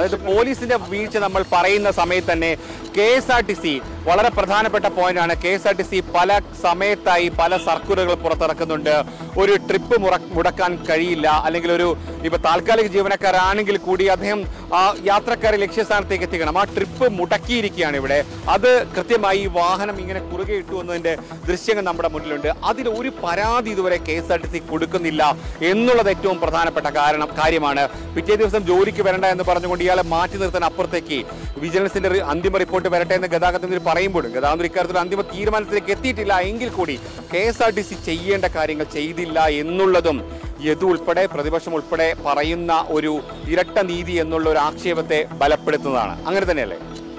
അതായത് പോലീസിന്റെ വീഴ്ച നമ്മൾ പറയുന്ന സമയത്ത് തന്നെ K S R T C വളരെ പ്രധാനപ്പെട്ട പോയിന്റാണ് K S R T C പല സമയത്തായി പല സർക്കുലറുകൾ പുറത്തിറക്കുന്നുണ്ട് ഒരു ട്രിപ്പ് മുടക്കാൻ കഴിയില്ല അല്ലെങ്കിൽ ഒരു ഇപ്പൊ താൽക്കാലിക ജീവനക്കാരാണെങ്കിൽ കൂടി അദ്ദേഹം ആ യാത്രക്കാരെ ലക്ഷ്യസ്ഥാനത്തേക്ക് എത്തിക്കണം ആ ട്രിപ്പ് മുടക്കിയിരിക്കുകയാണ് ഇവിടെ അത് കൃത്യമായി ഈ വാഹനം ഇങ്ങനെ കുറുകെ ഇട്ടു എന്നതിന്റെ ദൃശ്യങ്ങൾ നമ്മുടെ മുന്നിലുണ്ട് അതിൽ ഒരു പരാതി ഇതുവരെ K S R T C കൊടുക്കുന്നില്ല എന്നുള്ളത് ഏറ്റവും പ്രധാനപ്പെട്ട കാരണം കാര്യമാണ് പിറ്റേ ദിവസം ജോലിക്ക് വരണ്ട എന്ന് പറഞ്ഞുകൊണ്ട് ഇയാളെ മാറ്റി നിർത്താൻ അപ്പുറത്തേക്ക് വിജിലൻസിന്റെ റി- അന്തിമ റിപ്പോർട്ട് വരട്ടെ എന്ന് ഗതാഗത മന്ത്രി പറയുമ്പോഴും ഗതാഗത ഇക്കാര്യത്തിൽ അന്തിമ തീരുമാനത്തിലേക്ക് എത്തിയിട്ടില്ല എങ്കിൽ കൂടി K S R T C ചെയ്യേണ്ട കാര്യങ്ങൾ ചെയ്തില്ല എന്നുള്ളതും യദു ഉൾപ്പെടെ പ്രതിപക്ഷം ഉൾപ്പെടെ പറയുന്ന ഒരു ഇരട്ട നീതി എന്നുള്ള ഒരു ആക്ഷേപത്തെ ബലപ്പെടുത്തുന്നതാണ് അങ്ങനെ തന്നെയല്ലേ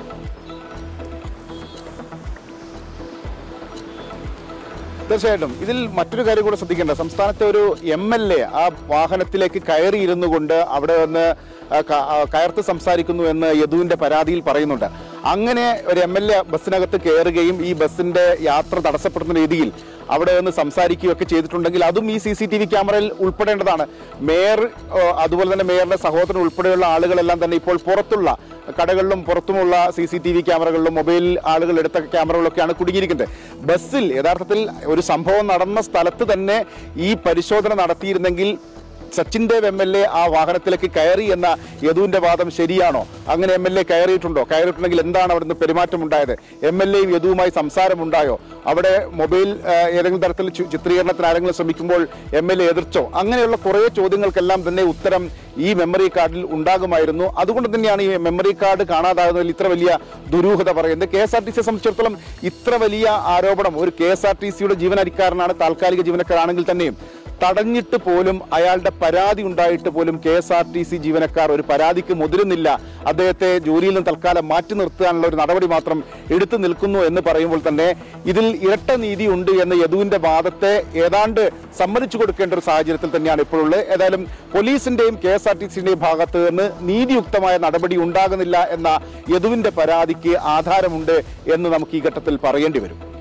തീർച്ചയായിട്ടും ഇതിൽ മറ്റൊരു കാര്യം കൂടെ ശ്രദ്ധിക്കേണ്ട സംസ്ഥാനത്തെ ഒരു എം എൽ എ ആ വാഹനത്തിലേക്ക് കയറിയിരുന്നു കൊണ്ട് അവിടെ വന്ന് ആ, ക- ആ, കയർത്ത് സംസാരിക്കുന്നു എന്ന് യദുവിന്റെ പരാതിയിൽ പറയുന്നുണ്ട് അങ്ങനെ ഒരു എം എൽ എ ബസ്സിനകത്ത് കയറുകയും ഈ ബസ്സിന്റെ യാത്ര തടസ്സപ്പെടുന്ന രീതിയിൽ അവിടെ നിന്ന് സംസാരിക്കുകയൊക്കെ ചെയ്തിട്ടുണ്ടെങ്കിൽ അതും ഈ സി സി ടി വി ക്യാമറയിൽ ഉൾപ്പെടേണ്ടതാണ് മേയർ ഓ, അതുപോലെ തന്നെ മേയറുടെ സഹോദരൻ ഉൾപ്പെടെയുള്ള ആളുകളെല്ലാം തന്നെ ഇപ്പോൾ പുറത്തുള്ള കടകളിലും പുറത്തുമുള്ള സി സി ടി വി ക്യാമറകളിലും മൊബൈൽ ആളുകൾ എടുത്ത ക്യാമറകളൊക്കെയാണ് കുടുങ്ങിയിരിക്കുന്നത് ബസ്സിൽ യഥാർത്ഥത്തിൽ ഒരു സംഭവം നടന്ന സ്ഥലത്ത് തന്നെ ഈ പരിശോധന നടത്തിയിരുന്നെങ്കിൽ Sachin Dev M L A ആ വാഹനത്തിലേക്ക് കയറി എന്ന യദുവിന്റെ വാദം ശരിയാണോ അങ്ങനെ എം എൽ എ കയറിയിട്ടുണ്ടോ കയറിയിട്ടുണ്ടെങ്കിൽ എന്താണ് അവിടുന്ന് പെരുമാറ്റം ഉണ്ടായത് എം എൽ എയും യദുവുമായി സംസാരമുണ്ടായോ അവിടെ മൊബൈൽ ആ, ഏതെങ്കിലും തരത്തിൽ ചി- ചിത്രീകരണത്തിന് ആരെങ്കിലും ശ്രമിക്കുമ്പോൾ എം എൽ എ എതിർച്ചോ അങ്ങനെയുള്ള കുറേ ചോദ്യങ്ങൾക്കെല്ലാം തന്നെ ഉത്തരം ഈ മെമ്മറി കാർഡിൽ ഉണ്ടാകുമായിരുന്നു അതുകൊണ്ട് തന്നെയാണ് ഈ മെമ്മറി കാർഡ് കാണാതാകുന്നതിൽ ഇത്ര വലിയ ദുരൂഹത പറയുന്നത് കെ എസ് ആർ ടി സിയെ സംബന്ധിച്ചിടത്തോളം ഇത്ര വലിയ ആരോപണം ഒരു കെ എസ് ആർ ടി സിയുടെ ജീവനക്കാരനാണ് താൽക്കാലിക ജീവനക്കാരാണെങ്കിൽ തന്നെയും തടഞ്ഞിട്ട് പോലും അയാളുടെ പരാതി ഉണ്ടായിട്ട് പോലും K S R T C ജീവനക്കാർ ഒരു പരാതിക്ക് മുതിരുന്നില്ല അദ്ദേഹത്തെ ജോലിയിൽ നിന്ന് തൽക്കാലം മാറ്റി നിർത്താനുള്ള ഒരു നടപടി മാത്രം എടുത്തു നിൽക്കുന്നു എന്ന് പറയുമ്പോൾ തന്നെ ഇതിൽ ഇരട്ട നീതി ഉണ്ട് എന്ന യദുവിന്റെ വാദത്തെ ഏതാണ്ട് സമ്മതിച്ചു കൊടുക്കേണ്ട ഒരു സാഹചര്യത്തിൽ തന്നെയാണ് ഇപ്പോഴുള്ളത് ഏതായാലും പോലീസിന്റെയും കെ എസ് ആർ ടി സിന്റെയും ഭാഗത്ത് നിന്ന് നീതിയുക്തമായ നടപടി ഉണ്ടാകുന്നില്ല എന്ന യദുവിന്റെ പരാതിക്ക് ആധാരമുണ്ട് എന്ന് നമുക്ക് ഈ ഘട്ടത്തിൽ പറയേണ്ടി വരും